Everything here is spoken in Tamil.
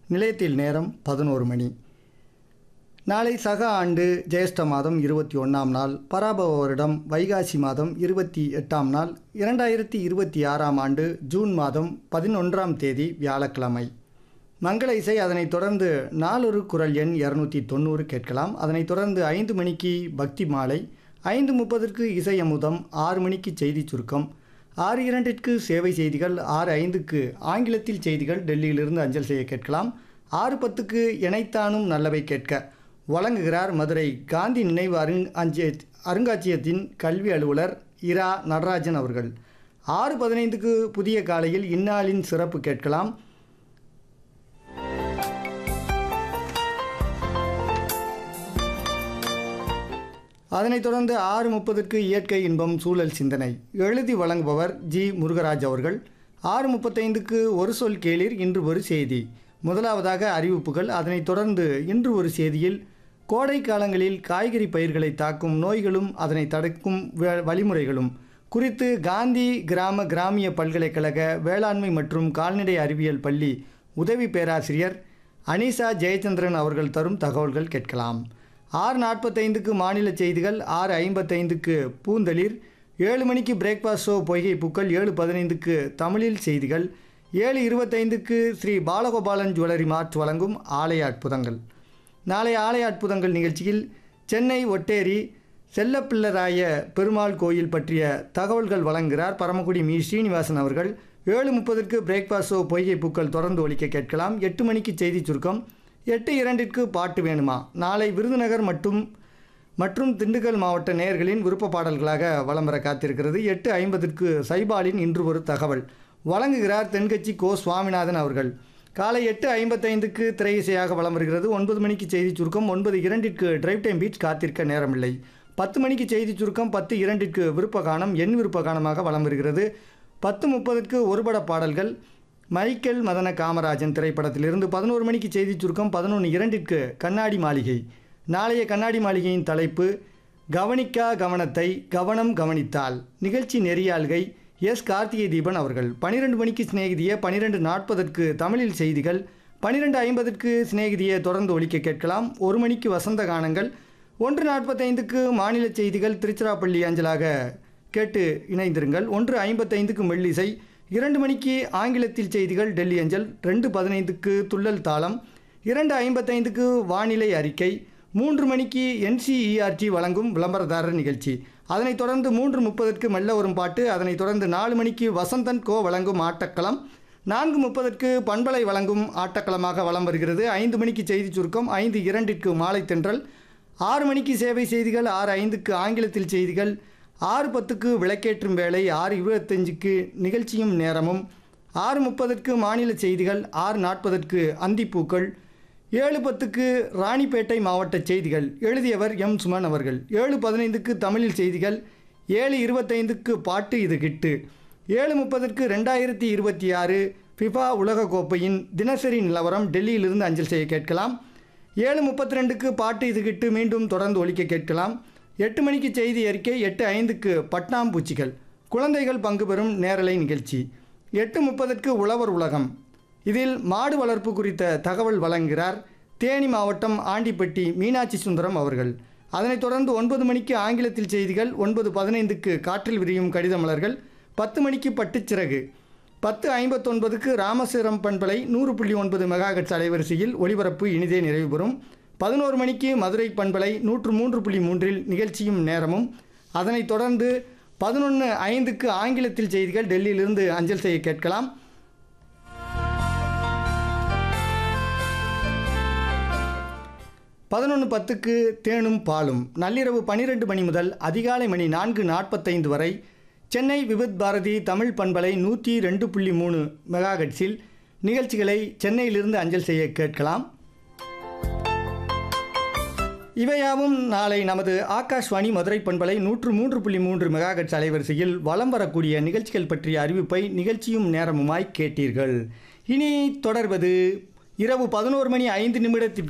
நிலையத்தில் நேரம் பதினோரு மணி நாளை சக ஆண்டு ஜெயஷ்ட மாதம் இருபத்தி ஒன்றாம் நாள் பராபவ வருடம் வைகாசி மாதம் இருபத்தி எட்டாம் நாள் இரண்டாயிரத்தி இருபத்தி ஆறாம் ஆண்டு ஜூன் மாதம் பதினொன்றாம் தேதி வியாழக்கிழமை மங்கள இசை அதனைத் தொடர்ந்து நாலொரு குரல் எண் இரநூத்தி தொண்ணூறு கேட்கலாம் அதனைத் தொடர்ந்து ஐந்து மணிக்கு பக்தி மாலை ஐந்து முப்பதற்கு இசை அமுதம் ஆறு மணிக்கு செய்தி சுருக்கம் ஆறு இரண்டிற்கு சேவை செய்திகள் ஆறு ஐந்துக்கு ஆங்கிலத்தில் செய்திகள் டெல்லியிலிருந்து அஞ்சல் செய்ய கேட்கலாம் ஆறு பத்துக்கு இணைத்தானும் நல்லவை கேட்க வழங்குகிறார் மதுரை காந்தி நினைவு அருங் அஞ்ச அருங்காட்சியகத்தின் கல்வி அலுவலர் இரா நடராஜன் அவர்கள் ஆறு பதினைந்துக்கு புதிய காலையில் இந்நாளின் சிறப்பு கேட்கலாம் அதனைத் தொடர்ந்து ஆறு முப்பதுக்கு இயற்கை இன்பம் சூழல் சிந்தனை எழுதி வழங்குபவர் ஜி முருகராஜ் அவர்கள் ஆறு முப்பத்தைந்துக்கு ஒரு சொல் கேளிர் இன்று ஒரு செய்தி முதலாவதாக அறிவிப்புகள் அதனைத் தொடர்ந்து இன்று ஒரு செய்தியில் கோடை காலங்களில் காய்கறி பயிர்களை தாக்கும் நோய்களும் அதனை தடுக்கும் வ- வழிமுறைகளும் குறித்து காந்தி கிராம கிராமிய பல்கலைக்கழக வேளாண்மை மற்றும் கால்நடை அறிவியல் பள்ளி உதவி பேராசிரியர் அனிஷா ஜெயச்சந்திரன் அவர்கள் தரும் தகவல்கள் கேட்கலாம் ஆறு நாற்பத்தைந்துக்கு மாநில செய்திகள் ஆறு ஐம்பத்தைந்துக்கு பூந்தளிர் ஏழு மணிக்கு பிரேக்ஃபாஸ்ட் ஷோ பொய்கை பூக்கள் ஏழு பதினைந்துக்கு தமிழில் செய்திகள் ஏழு இருபத்தைந்துக்கு ஸ்ரீ பாலகோபாலன் ஜுவல்லரி மார்ட் வழங்கும் ஆலய அற்புதங்கள் நாளைய ஆலய அற்புதங்கள் நிகழ்ச்சியில் சென்னை ஒட்டேரி செல்லப்பிள்ளராய பெருமாள் கோயில் பற்றிய தகவல்கள் வழங்குகிறார் பரமக்குடி மீ ஸ்ரீனிவாசன் அவர்கள் ஏழு முப்பதற்கு பிரேக்ஃபாஸ்ட் ஷோ பொய்கை பூக்கள் தொடர்ந்து ஒலிக்க கேட்கலாம் எட்டு மணிக்கு செய்தி சுருக்கம் எட்டு இரண்டிற்கு பாட்டு வேணுமா நாளை விருதுநகர் மற்றும் மற்றும் திண்டுக்கல் மாவட்ட நேயர்களின் விருப்ப பாடல்களாக வலம் வர காத்திருக்கிறது எட்டு ஐம்பதுக்கு சைபாலின் இன்று ஒரு தகவல் வழங்குகிறார் தென்கட்சி கோ சுவாமிநாதன் அவர்கள் காலை எட்டு ஐம்பத்தைந்துக்கு திரை இசையாக வலம் வருகிறது ஒன்பது மணிக்கு செய்தி சுருக்கம் ஒன்பது இரண்டிற்கு டிரைவ் டைம் பீச் காத்திருக்க நேரமில்லை பத்து மணிக்கு செய்தி சுருக்கம் பத்து இரண்டிற்கு விருப்ப கானம் என் விருப்ப கானமாக வலம் வருகிறது பத்து முப்பதுக்கு ஒருபட பாடல்கள் மைக்கேல் மதன காமராஜன் திரைப்படத்திலிருந்து பதினோரு மணிக்கு செய்தி சுருக்கம் பதினொன்று இரண்டிற்கு கண்ணாடி மாளிகை நாளைய கண்ணாடி மாளிகையின் தலைப்பு கவனிக்கா கவனத்தை கவனம் கவனித்தால் நிகழ்ச்சி நெறியாள்கை எஸ் கார்த்திகை தீபன் அவர்கள் பனிரெண்டு மணிக்கு சிநேகிதிய பனிரெண்டு நாற்பதற்கு தமிழில் செய்திகள் பனிரெண்டு ஐம்பதுக்கு சிநேகிதியை தொடர்ந்து ஒலிக்க கேட்கலாம் ஒரு மணிக்கு வசந்த கானங்கள் ஒன்று நாற்பத்தைந்துக்கு மாநில செய்திகள் திருச்சிராப்பள்ளி அஞ்சலாக கேட்டு இணைந்திருங்கள் ஒன்று ஐம்பத்தைந்துக்கு மெல்லிசை இரண்டு மணிக்கு ஆங்கிலத்தில் செய்திகள் டெல்லி அஞ்சல் ரெண்டு பதினைந்துக்கு துள்ளல் தாளம் இரண்டு ஐம்பத்தைந்துக்கு வானிலை அறிக்கை மூன்று மணிக்கு என்சிஇஆர்டி வழங்கும் விளம்பரதாரர் நிகழ்ச்சி அதனைத் தொடர்ந்து மூன்று முப்பதற்கு மெல்ல வரும் பாட்டு அதனைத் தொடர்ந்து நாலு மணிக்கு வசந்தன் கோ வழங்கும் ஆட்டக்களம் நான்கு முப்பதற்கு பண்பலை வழங்கும் ஆட்டக்களமாக வலம் வருகிறது ஐந்து மணிக்கு செய்தி சுருக்கம் ஐந்து இரண்டிற்கு மாலை தென்றல் ஆறு மணிக்கு சேவை செய்திகள் ஆறு ஐந்துக்கு ஆங்கிலத்தில் செய்திகள் ஆறு பத்துக்கு விளக்கேற்றும் வேலை ஆறு இருபத்தஞ்சுக்கு நிகழ்ச்சியும் நேரமும் ஆறு முப்பதற்கு மாநில செய்திகள் ஆறு நாற்பதற்கு அந்திப்பூக்கள் ஏழு பத்துக்கு ராணிப்பேட்டை மாவட்ட செய்திகள் எழுதியவர் எம் சுமன் அவர்கள் ஏழு பதினைந்துக்கு தமிழில் செய்திகள் ஏழு இருபத்தைந்துக்கு பாட்டு இது கிட்டு ஏழு முப்பதற்கு ரெண்டாயிரத்தி இருபத்தி ஆறு ஃபிஃபா உலகக்கோப்பையின் தினசரி நிலவரம் டெல்லியிலிருந்து அஞ்சல் செய்ய கேட்கலாம் ஏழு முப்பத்தி ரெண்டுக்கு பாட்டு இது கிட்டு மீண்டும் தொடர்ந்து ஒலிக்க கேட்கலாம் எட்டு மணிக்கு செய்தி அறிக்கை எட்டு ஐந்துக்கு பட்டாம்பூச்சிகள் குழந்தைகள் பங்கு பெறும் நேரலை நிகழ்ச்சி எட்டு முப்பதற்கு உழவர் உலகம் இதில் மாடு வளர்ப்பு குறித்த தகவல் வழங்குகிறார் தேனி மாவட்டம் ஆண்டிப்பட்டி மீனாட்சி சுந்தரம் அவர்கள் அதனைத் தொடர்ந்து ஒன்பது மணிக்கு ஆங்கிலத்தில் செய்திகள் ஒன்பது பதினைந்துக்கு காற்றில் விரியும் கடித மலர்கள் பத்து மணிக்கு பட்டுச்சிறகு பத்து ஐம்பத்தொன்பதுக்கு ராமசுரம் பண்பலை நூறு புள்ளி ஒன்பது மெகாஹெட்ஸ் அலைவரிசையில் ஒளிபரப்பு இனிதே நிறைவு பெறும் பதினோரு மணிக்கு மதுரை பண்பலை நூற்று மூன்று புள்ளி மூன்றில் நிகழ்ச்சியும் நேரமும் அதனைத் தொடர்ந்து பதினொன்று ஐந்துக்கு ஆங்கிலத்தில் செய்திகள் டெல்லியிலிருந்து அஞ்சல் செய்ய கேட்கலாம் பதினொன்று பத்துக்கு தேனும் பாலும் நள்ளிரவு பன்னிரெண்டு மணி முதல் அதிகாலை மணி நான்கு நாற்பத்தைந்து வரை சென்னை விவித் பாரதி தமிழ் பண்பலை நூற்றி ரெண்டு புள்ளி மூணு மெகாஹெட்ஸில் நிகழ்ச்சிகளை சென்னையிலிருந்து அஞ்சல் செய்ய கேட்கலாம் இவையாவும் நாளை நமது ஆகாஷ்வாணி மதுரை பண்பலை நூற்று மூன்று புள்ளி மூன்று மெகாஹெட்ஸ் அலைவரிசையில் வலம் வரக்கூடிய நிகழ்ச்சிகள் பற்றிய அறிவிப்பை நிகழ்ச்சியும் நேரமுமாய் கேட்டீர்கள் இனி தொடர்வது இரவு பதினோரு மணி ஐந்து நிமிடத்திற்கு